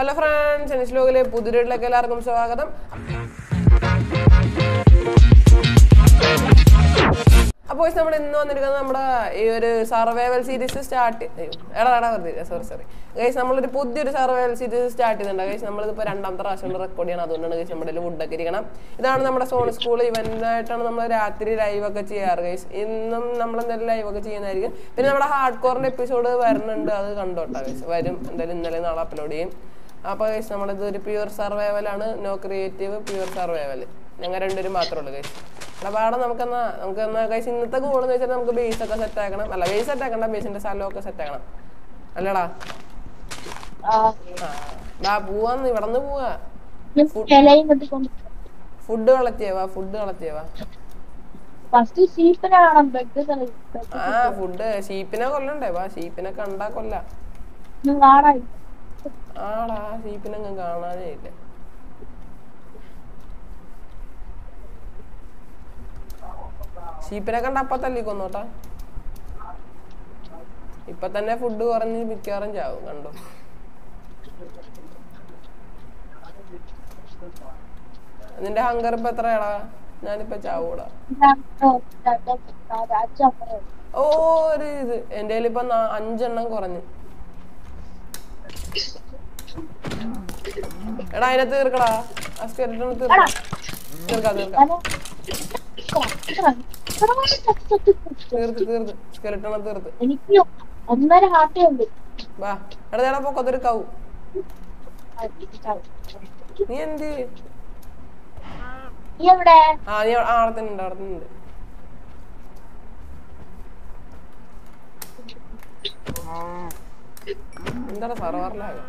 Hello friends എനിസ് ലോകിലെ പുതിയയിലേക്ക് എല്ലാവർക്കും സ്വാഗതം അപ്പോൾ നമ്മൾ ഇന്ന് വന്നിരിക്കുന്നത് നമ്മുടെ ഈ ഒരു സർവൈവൽ സീരീസ് സ്റ്റാർട്ട് എടാ എടാ വെറുതെ സോറി സോറി ഗൈസ് നമ്മളൊരു പുതിയൊരു സർവൈവൽ സീരീസ് സ്റ്റാർട്ട് ചെയ്തിട്ടുണ്ട് ഗൈസ് നമ്മളിതിപ്പോൾ രണ്ടാമത്തെ പ്രാവശ്യം റെക്കോർഡ് ചെയ്യണം അതുകൊണ്ടാണ് ഗൈസ് നമ്മുടെ വുഡൊക്കെ ഇരിക്കണം ഇതാണ് നമ്മുടെ സോൺ സ്കൂൾ ഇവൻ്റായിട്ടാണ് നമ്മൾ രാത്രി ലൈവ് ഒക്കെ ചെയ്യാറ് ഗൈസ് ഇന്നും നമ്മൾ എന്തായാലും ലൈവ് ഒക്കെ ചെയ്യുന്നതായിരിക്കും പിന്നെ നമ്മുടെ ഹാർഡ് കോറിൻ്റെ എപ്പിസോഡ് വരുന്നുണ്ട് അത് കണ്ടോട്ടാ ഗൈസ് വരും എന്തായാലും ഇന്നലെ നാളെ അപ്ലോഡ് ചെയ്യും അപ്പോൾ ഗൈസ് നമ്മളിത് ഒരു പ്യുവർ സർവൈവലാണ് നോ ക്രിയേറ്റീവ് പ്യുവർ സർവൈവൽ ഞങ്ങൾ രണ്ടുപേരും മാത്രമേ ഉള്ളൂ ഗൈസ് എടാ പാടാം നമുക്കെന്നാ നമുക്ക് എന്നാ ഗൈസ് ഇന്നത്തെ ഗോൾ എന്ന് വെച്ചാൽ നമുക്ക് ബേസ് ഒക്കെ സെറ്റ് ആക്കണം അല്ല ബേസ് സെറ്റ് ആക്കണ്ട ബേസിന്റെ സ്ഥലമൊക്കെ സെറ്റ് ആക്കണം അല്ലടാ ആ, ആ ഡാ പോവാന്ന് ഇവിടെ നിന്ന് പോവാ ഞാൻ ഇലയും കെട്ടിക്കൊണ്ട് ഫുഡ് കളത്തിയവാ ഫുഡ് കളത്തിയവാ ഫസ്റ്റ് ഷീപ്പിനെ കാണാം ബെഡ് ആ ഫുഡ് ഷീപ്പിനെ കൊല്ലണ്ടേ വാ ഷീപ്പിനെ കണ്ടാ കൊല്ല കാണാൻ ആടാ ഷീപ്പിനെ അങ്ങ് കാണാനേ ഇല്ല ഷീപ്പിനെ കണ്ട അപ്പ തല്ലി കൊന്നോട്ടാ ഇപ്പൊ തന്നെ ഫുഡ് കുറഞ്ഞ് മിക്കവാറും ചാവും കണ്ടോ നിന്റെ ഹങ്കർ ഇപ്പൊ എത്രയാടാ ഞാനിപ്പോ ചാവൂടാ ഓ ഒരു ഇത് എന്റെ ഇപ്പൊ നാ- അഞ്ചെണ്ണം കുറഞ്ഞ് എടാ അതിനെ തീർക്കടാ ആ സ്കെലിറ്റൺ തീർക്കാം തീർക്കാം തീർക്കാം തീർത്ത് തീർത്ത് സ്കെലിറ്റണ തീർത്ത് എനിക്ക് ഒന്നര ഹാർട്ടേ ഉണ്ട് വാ എടാ ചേട്ടാ പൊക്കത്തൊരു കൗ നീ എന്ത് നീ എവിടെ ആ നീ അവിടെ- ആ, അവിടെ തന്നെ ഉണ്ട് അവിടെ തന്നെ ഉണ്ട് എന്താടാ സർവറിലാകാം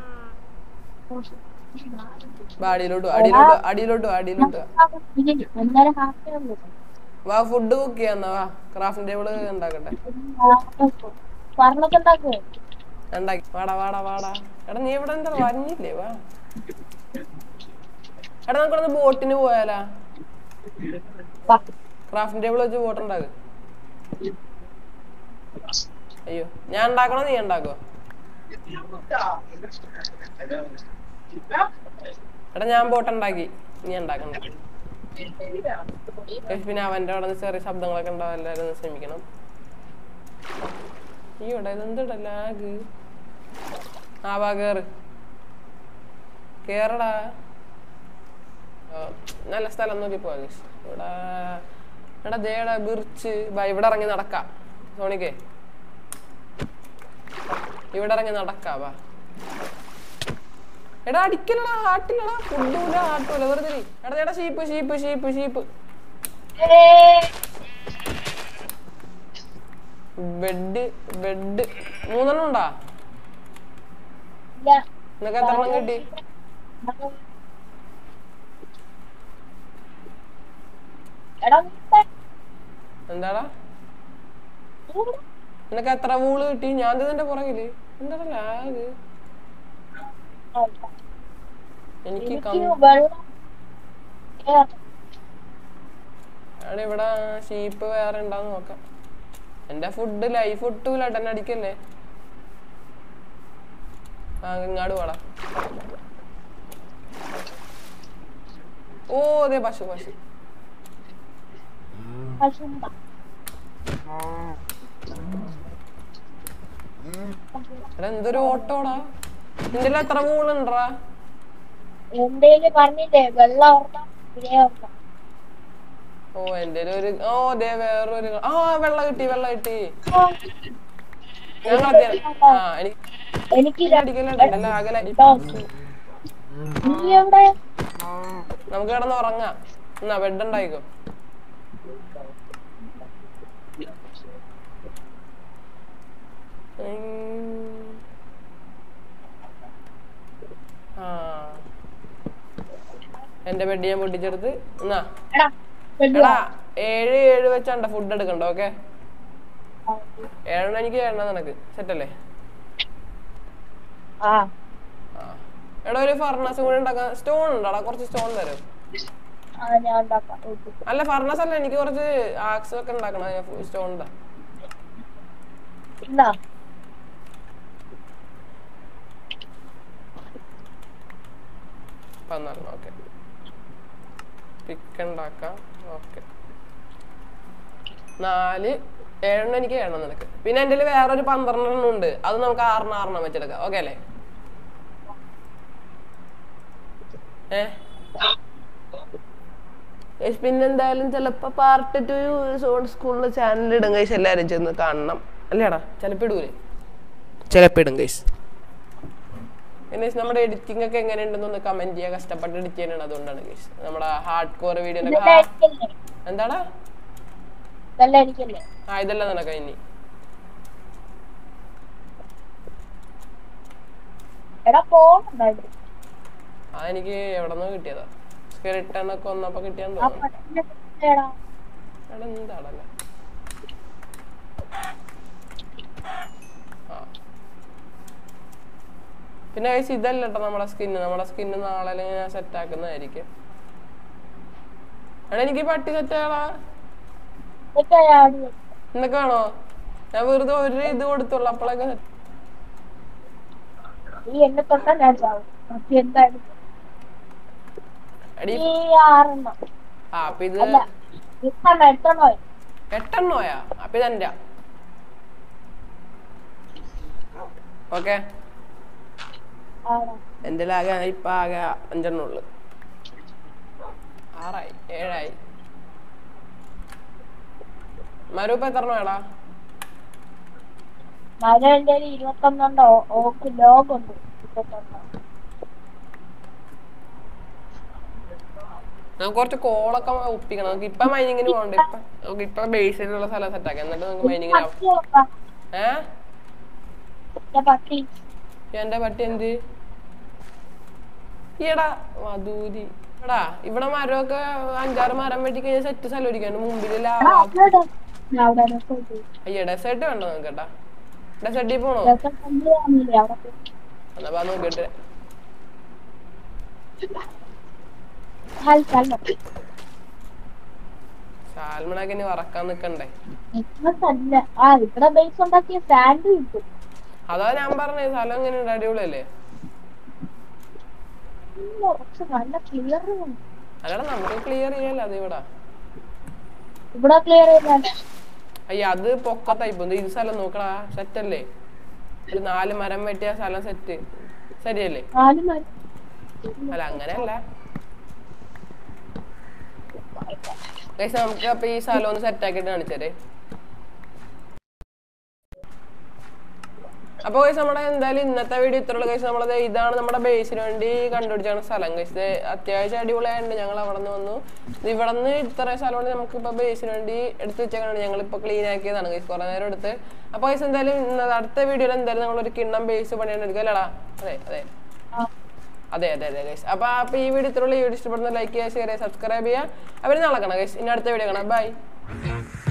വാ അടിയിലോട്ട് വാ, അടിയിലോട്ട് വാ, അടിയിലോട്ട് വാ, അടിയിലോട്ട് വാ. ഒന്നര ഹാർട്ടേ ഉണ്ട് വാ ഫുഡ് കുക്ക് ചെയ്യാന്നാ വാ ക്രാഫ്റ്റ് ടേബിള് ഉണ്ടാക്കട്ടെ പറഞ്ഞൊക്കെ ഉണ്ടാക്കുവോ ഉണ്ടാക്കി വാടാ വാടാ വാടാ എടാ നീ ഇവിടെ എന്താ വരഞ്ഞില്ലേ വാ എടാ നമുക്കൊന്ന് ബോട്ടിന് പോയാലാ വാ. ക്രാഫ്റ്റ് ടേബിൾ വെച്ച് ബോട്ട് ഉണ്ടാക്ക് അയ്യോ ഞാൻ ഉണ്ടാക്കണോ നീ ഉണ്ടാക്കോ എടാ ഞാൻ ബോട്ട് ഉണ്ടാക്കി നീ ഉണ്ടാക്കണ്ട ഏയ് പിന്നെ അവന്റെ അവിടെ നിന്ന് ചെറിയ ശബ്ദങ്ങളൊക്കെ ഉണ്ടാവും എല്ലാവരും ഒന്ന് ക്ഷമിക്കണം അയ്യോ എടാ ഇതെന്താ ലാഗ് ആ വാ കേറ് കേറടാ ആ, നല്ല സ്ഥലം നോക്കി പോവാ ഗയ്സ്. ഇവിടെ എടാ ദേടാ ബിർച്ച് ബാ ഇവിടെ ഇറങ്ങി നടക്കാം സോണിക്കേ ഇവിടെ ഇറങ്ങി നടക്കാ വാ എടാ അടിക്കലടാ ആട്ടില്ലടാ ഫുഡൂല ആട്ടൂല വെറുതെ ഇരി. എടാ എടാ sheep sheep sheep sheep bed bed മൂന്നെണ്ണം ഉണ്ടാ ഇല്ല നിനക്ക് എത്ര എണ്ണം കിട്ടി എടാ നീ എന്താടാ ഇവിടെ? നിനക്ക് എത്ര വൂള് കിട്ടി ഞാൻ നിന്റെ പുറകില് എന്താടാ ലാഗ് എനിക്ക് എനിക്ക് കം- വെള്ളം ഏ, എടാ ഇവിടെ ഷീപ്പ് വേറെ ഉണ്ടാന്ന് നോക്കാം എന്റെ ഫുഡ് ലൈഫ് ഒട്ടൂല ടെൻ അടിക്കല്ലേ ആ ഇങ്ങാട് പോടാ ഓ അതെ പശു പശു പശുണ്ട. എടാ എന്തൊരു ഓട്ടോടാ നിന്റെ എത്ര വൂളുണ്ടാ എന്തേലും പറഞ്ഞില്ലേ വെള്ളം ഓർമ്മ ഇതേ ഓർമ്മ ഓ എന്റെ ഒരു ഓ അതെ വേറൊരു ആ വെള്ളം കിട്ടി വെള്ളം കിട്ടി ഞാൻ കളത്തിയാണ് ആ എനിക്ക് എനിക്ക് അടിക്കലുണ്ടല്ലോ അകലെ നീ എവിടെ നമുക്ക് കിടന്ന് ഉറങ്ങാം എന്നാ ബെഡ് ഉണ്ടായിക്കോ ഉം. ആ എന്റെ ബെഡ് ഞാൻ പൊട്ടിച്ചെടുത്ത് എന്നാ എടാ വെള്ളം. എടാ ഏഴ് ഏഴ് വെച്ചാണ്ട ഫുഡ് എടുക്കണ്ട ഓക്കെ ഏഴെണ്ണം എനിക്ക് ഏഴെണ്ണം നിനക്ക് സെറ്റല്ലേ ആ ആ എടാ ഒരു ഫർണസ് കൂടെ ഉണ്ടാക്കാൻ സ്റ്റോൺ ഉണ്ടോടാ കുറച്ച് സ്റ്റോൺ തരും ആ ഞാൻ ഉണ്ടാക്കാം ഓക്കേ. അല്ല ഫർണസ് അല്ല എനിക്ക് കുറച്ച് ആക്സ് ഒക്കെ ഉണ്ടാക്കണം സ്റ്റോണിന്റെ ഇന്നാ പതിനാലെണ്ണം ഓക്കെ പിക്ക് ഉണ്ടാക്കാം ഓക്കെ നാല് ഏഴെണ്ണം എനിക്ക് ഏഴെണ്ണം നിനക്ക് പിന്നെ എൻ്റെ കയ്യിൽ വേറൊരു പന്ത്രണ്ടെണ്ണം ഉണ്ട് അത് നമുക്ക് ആറെണ്ണം ആറെണ്ണം വെച്ചെടുക്കാം ഓക്കെ അല്ലേ ഏ Guys, പിന്നെ എന്തായാലും ചിലപ്പോ പാർട്ട് ടു സോൺ സ്കൂളിലെ ചാനൽ ഇടും കൈസ് എല്ലാവരും ചെന്ന് കാണണം അല്ലേടാ ചിലപ്പോൾ ഇടൂലേ ചിലപ്പോൾ ഇടും കൈസ് പിന്നെ guys, നമ്മുടെ എഡിറ്റിംഗ് ഒക്കെ എങ്ങനെയുണ്ടെന്നൊന്ന് കമന്റ് ചെയ്യുക കഷ്ടപ്പെട്ട് എഡിറ്റ് ചെയ്യാനാണ് അതുകൊണ്ടാണ് ഗൈസ് നമ്മുടെ ഹാർഡ് കോർ വീഡിയോ ഇതെല്ലാം എനിക്കല്ലേ എന്താടാ ഇതെല്ലാം എനിക്കല്ലേ ആ ഇതെല്ലാം നിനക്ക് ഇനി എടാ പോകുന്നുണ്ടായിരുന്നു അതെനിക്ക് എവിടെ നിന്ന് കിട്ടിയതാ സ്കെലിട്ടൺ ഒക്കെ വന്നപ്പോ കിട്ടിയാന്ന് ആ തോന്നുന്നു പട്ടിനെ കുത്തിയടാ. എടാ എന്താടല്ലേ ആ പിന്നെ guys ഇതല്ല കേട്ടോ നമ്മുടെ സ്കിന്ന് നമ്മുടെ സ്കിന്ന് നാളെ അല്ലെങ്കിൽ ഞാൻ സെറ്റ് ആക്കുന്നതായിരിക്കും എടാ എനിക്ക് ഈ പട്ടി സെറ്റ് ആയടാ ഇതൊക്കെ ആടി വെച്ചു. എന്തൊക്കെ വേണോ ഞാൻ വെറുതെ ഒരു ഇത് കൊടുത്തുള്ളൂ അപ്പോഴൊക്കെ set- നീ എന്നെ തൊട്ടാ ഞാൻ ചാവും ബാക്കി എന്തായാലും എടീ ഈ ആറെണ്ണം ആ അപ്പൊ ഇത് അല്ല എട്ടെണ്ണം എട്ടെണ്ണോ എട്ടെണ്ണോയാ അപ്പൊ ഇതെന്റെ ഓക്കെ ആടാ എന്റെ ആകെ ഇപ്പൊ ആകെ അഞ്ചെണ്ണം ഉള്ളു ആറായി ഏഴായി മരു ഇപ്പൊ എത്ര വേടാ മരം എൻ്റെ ഇരുപത്തൊന്നുണ്ട് ഓക്ക് ലോഗുണ്ട് ഇരുപത്തൊന്ന് നമുക്ക് കുറച്ച് കോളൊക്കെ ഒപ്പിക്കണം നമുക്ക് ഇപ്പൊ മൈനിങ്ങിന് പോകണ്ട ഇപ്പൊ നമുക്ക് ഇപ്പൊ ബേസിലുള്ള സ്ഥലം സെറ്റ് ആക്കാം എന്നിട്ട് നമുക്ക് മൈനിങ്ങിന് പട്ടി നോക്കാം. ഏ എൻ്റെ പട്ടി എന്റെ പട്ടി എന്ത് ഈടാ വധൂരി എടാ ഇവിടെ മരമൊക്കെ അഞ്ചാറ് മരം വെട്ടി കഴിഞ്ഞാൽ സെറ്റ് സ്ഥലം ഇരിക്കാണ്ട് മുമ്പിൽ എടാ, ലാവാ അവിടെ ഞാൻ അവിടെ രസം ചെയ്യും. അയ്യ ഡെസേർട്ട് വേണ്ട നമുക്ക് കേട്ടാ ഡെസേർട്ടിൽ പോണോ രസം കണ്ടു കാണില്ലേ അവിടെ പോയി. എന്നാ വാ നോക്കിട്ട് ഹായ്, സ്ഥലം. സാൽമണൊക്കെ ഇനി വറക്കാൻ നിക്കണ്ടേ ഇങ്ങോട്ടല്ല ആ ഇവിടെ ബേസ് ഉണ്ടാക്കിയ സാൻഡ് കിട്ടും അതാ ഞാൻ പറഞ്ഞേ സ്ഥലം എങ്ങനെയുണ്ട് അടിപൊളിയല്ലേ ഇല്ല, പക്ഷെ നല്ല ക്ലിയർ അല്ലടാ നമുക്ക് ക്ലിയർ ചെയ്യല്ല അത് ഇവിടെ ഇവിടെ ക്ലിയർ ചെയ്താൽ അയ്യ അത് പൊക്കത്തായി പോകുന്നത് ഇത് സ്ഥലം നോക്കടാ സെറ്റ് അല്ലേ ഒരു നാല് മരം വെട്ടിയ സ്ഥലം സെറ്റ് ശരിയല്ലേ നാല് മരം അല്ല അങ്ങനെയല്ല ഗൈസ് നമുക്ക് അപ്പൊ ഈ സ്ഥലം ഒന്ന് സെറ്റ് ആക്കിയിട്ട് കാണിച്ചേരേ അപ്പൊ ഗൈസ് നമ്മുടെ എന്തായാലും ഇന്നത്തെ വീഡിയോ ഇത്രയുള്ള ഗൈസ് നമ്മളത് ഇതാണ് നമ്മുടെ ബേസിന് വേണ്ടി കണ്ടുപിടിച്ചാണ് സ്ഥലം ഗൈസ് ഇത് അത്യാവശ്യം അടിപൊളിയായിട്ടുണ്ട് ഞങ്ങൾ അവിടെ നിന്ന് വന്നു ഇത് ഇവിടെ നിന്ന് ഇത്ര സ്ഥലം കൊണ്ട് നമുക്ക് ഇപ്പൊ ബേസിന് വേണ്ടി എടുത്ത് വെച്ചേക്കാണ് ഞങ്ങൾ ഇപ്പൊ ക്ലീൻ ആക്കിയതാണ് ഗൈസ് കുറെ നേരം എടുത്ത് അപ്പൊ ഗൈസ് എന്തായാലും ഇന്നത്തെ അടുത്ത വീഡിയോയിൽ എന്തായാലും നമ്മളൊരു കിണ്ണം ബേസ് പണിയാണ് എടുക്കുക അല്ലടാ അതെ അതെ ആ അതെ അതെ അതെ ഗൈസ് അപ്പൊ അപ്പൊ ഈ വീഡിയോ ഇത്രയുള്ള ഈ വീഡിയോ ഇഷ്ടപ്പെടുന്ന ലൈക്ക് ചെയ്യുക ഷെയർ ചെയ്യുക സബ്സ്ക്രൈബ് ചെയ്യുക അവർ നാളെ കാണാം ഗൈസ് ഇനി അടുത്ത വീഡിയോ കാണാം ബൈ